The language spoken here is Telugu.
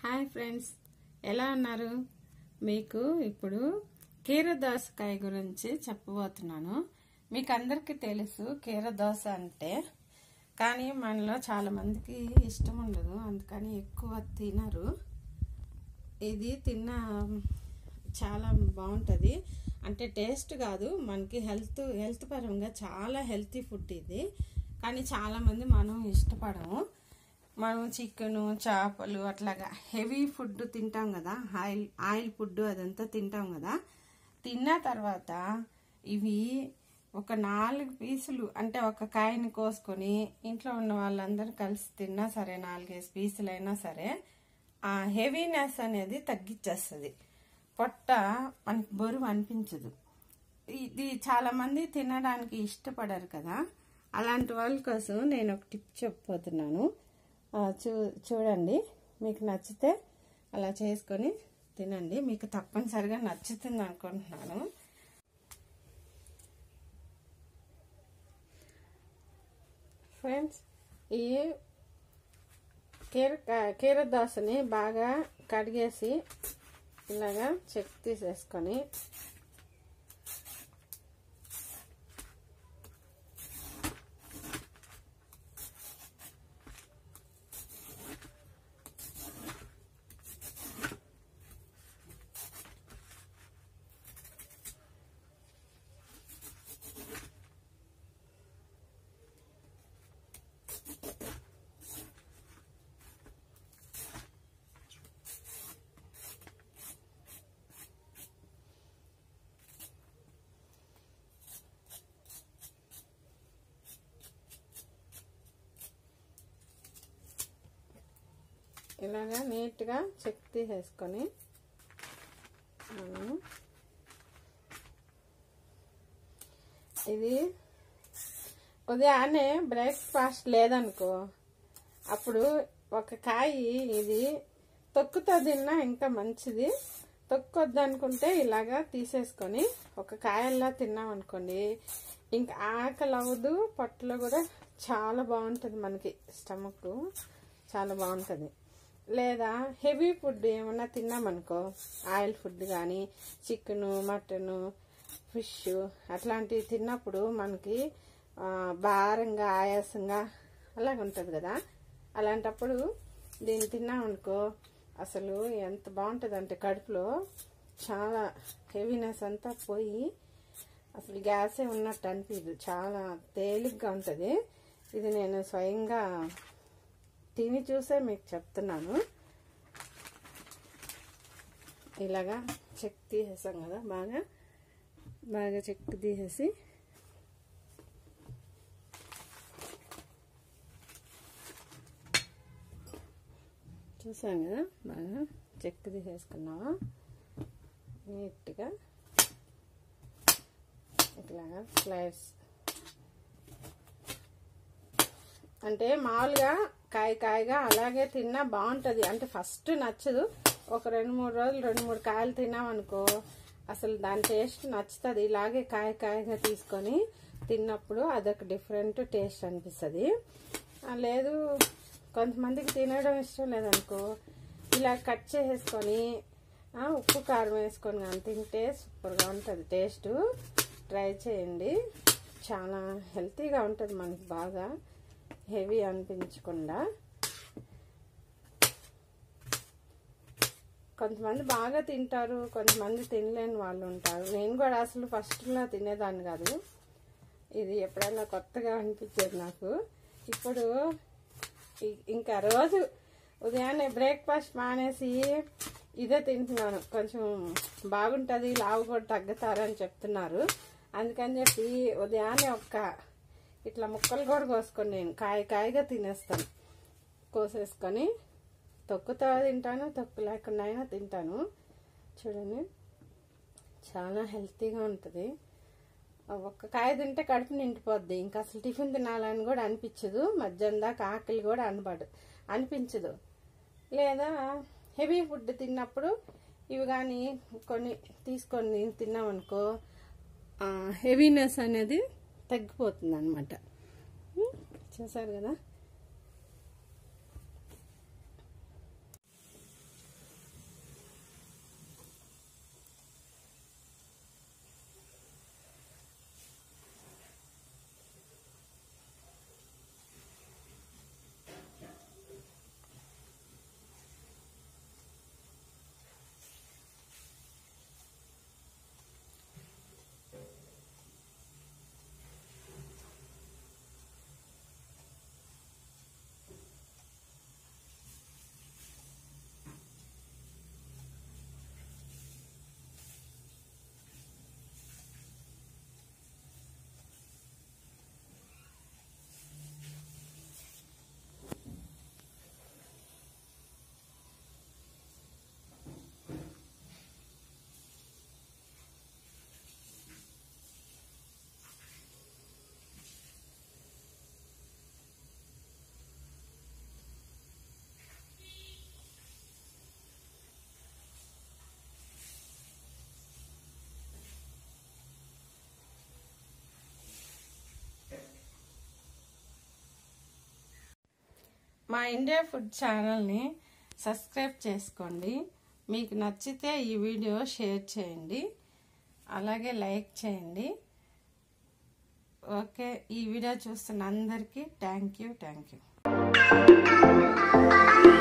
హాయ్ ఫ్రెండ్స్ ఎలా ఉన్నారు మీకు ఇప్పుడు కీర దోసకాయ గురించి చెప్పబోతున్నాను మీకు అందరికీ తెలుసు కీర దోస అంటే కానీ మనలో చాలా మందికి ఇష్టం ఉండదు అందుకని ఎక్కువ తినరు ఇది తిన్న చాలా బాగుంటుంది అంటే టేస్ట్ కాదు మనకి హెల్త్ హెల్త్ పరంగా చాలా హెల్తీ ఫుడ్ ఇది కానీ చాలామంది మనం ఇష్టపడము మనం చికెను చేపలు అట్లాగా హెవీ ఫుడ్ తింటాం కదా ఆయిల్ ఆయిల్ ఫుడ్ అదంతా తింటాం కదా తిన్న తర్వాత ఇవి ఒక నాలుగు పీసులు అంటే ఒక కాయని కోసుకొని ఇంట్లో ఉన్న వాళ్ళందరూ కలిసి తిన్నా సరే నాలుగైదు పీసులు అయినా సరే ఆ హెవీనెస్ అనేది తగ్గించేస్తుంది పొట్ట మనకి బరువు అనిపించదు ఇది చాలా మంది తినడానికి ఇష్టపడరు కదా అలాంటి వాళ్ళ కోసం నేను ఒక టిప్ చెప్పబోతున్నాను చూ చూడండి మీకు నచ్చితే అలా చేసుకొని తినండి మీకు తప్పనిసరిగా నచ్చుతుంది అనుకుంటున్నాను ఫ్రెండ్స్ ఈ కీర కీర దోసని బాగా కడిగేసి ఇలాగా చెక్ తీసేసుకొని ఇలాగా నీట్గా చెక్ తీసేసుకొని మనము ఇది ఉదయాన్నే బ్రేక్ఫాస్ట్ లేదనుకో అప్పుడు ఒక కాయ ఇది తొక్కుతో తిన్నా ఇంకా మంచిది తొక్కొద్దు అనుకుంటే ఇలాగా తీసేసుకొని ఒక కాయల్లా తిన్నాం అనుకోండి ఇంకా ఆకలి అవ్వదు పొట్టలో కూడా చాలా బాగుంటుంది మనకి స్టమక్ చాలా బాగుంటుంది లేదా హెవీ ఫుడ్ ఏమన్నా తిన్నామనుకో ఆయిల్ ఫుడ్ కానీ చికెను మటను ఫిష్ అట్లాంటివి తిన్నప్పుడు మనకి భారంగా ఆయాసంగా అలాగ ఉంటుంది కదా అలాంటప్పుడు దీన్ని తిన్నామనుకో అసలు ఎంత బాగుంటుంది అంటే కడుపులో చాలా హెవీనెస్ అంతా పోయి అసలు గ్యాసే ఉన్నట్టు అనిపించదు చాలా తేలిగ్గా ఉంటుంది ఇది నేను స్వయంగా తిని చూసే మీకు చెప్తున్నాను ఇలాగా చెక్ తీసేసాం కదా బాగా బాగా చెక్ తీసేసి చూసాం కదా బాగా చెక్ తీసేసుకున్నావా నీట్గా ఇట్లాగా స్లైడ్స్ అంటే మామూలుగా కాయ కాయగా అలాగే తిన్నా బాగుంటుంది అంటే ఫస్ట్ నచ్చదు ఒక రెండు మూడు రోజులు రెండు మూడు కాయలు తిన్నామనుకో అసలు దాని టేస్ట్ నచ్చుతుంది ఇలాగే కాయ కాయగా తీసుకొని తిన్నప్పుడు అదొక డిఫరెంట్ టేస్ట్ అనిపిస్తుంది లేదు కొంతమందికి తినడం ఇష్టం లేదనుకో ఇలా కట్ చేసేసుకొని ఉప్పు కారం వేసుకొని కానీ తింటే సూపర్గా ఉంటుంది టేస్ట్ ట్రై చేయండి చాలా హెల్తీగా ఉంటుంది మనకి బాగా హెవీ అనిపించకుండా కొంతమంది బాగా తింటారు కొంతమంది తినలేని వాళ్ళు ఉంటారు నేను కూడా అసలు ఫస్ట్లో తినేదాన్ని కాదు ఇది ఎప్పుడైనా కొత్తగా అనిపించేది నాకు ఇప్పుడు ఇంకా రోజు ఉదయాన్నే బ్రేక్ఫాస్ట్ మానేసి ఇదే తింటున్నాను కొంచెం బాగుంటుంది లావు కూడా తగ్గుతారని చెప్తున్నారు అందుకని చెప్పి ఉదయాన్నే ఒక్క ఇట్లా ముక్కలు కూడా కోసుకొని నేను కాయ కాయగా తినేస్తాను కోసేసుకొని తొక్కుతో తింటాను తొక్కు లేకుండా అయినా తింటాను చూడండి చాలా హెల్తీగా ఉంటుంది ఒక్క కాయ తింటే కడుపు నిండిపోద్ది ఇంకా అసలు టిఫిన్ తినాలని కూడా అనిపించదు మధ్యాహ్నం దాకా ఆకలి కూడా అనబడు అనిపించదు లేదా హెవీ ఫుడ్ తిన్నప్పుడు ఇవి కానీ కొన్ని తీసుకొని తిన్నామనుకో హెవీనెస్ అనేది తగ్గిపోతుంది అనమాట చూసారు కదా మా ఇండియా ఫుడ్ ఛానల్ని సబ్స్క్రైబ్ చేసుకోండి మీకు నచ్చితే ఈ వీడియో షేర్ చేయండి అలాగే లైక్ చేయండి ఓకే ఈ వీడియో చూస్తున్న అందరికీ థ్యాంక్ యూ థ్యాంక్ యూ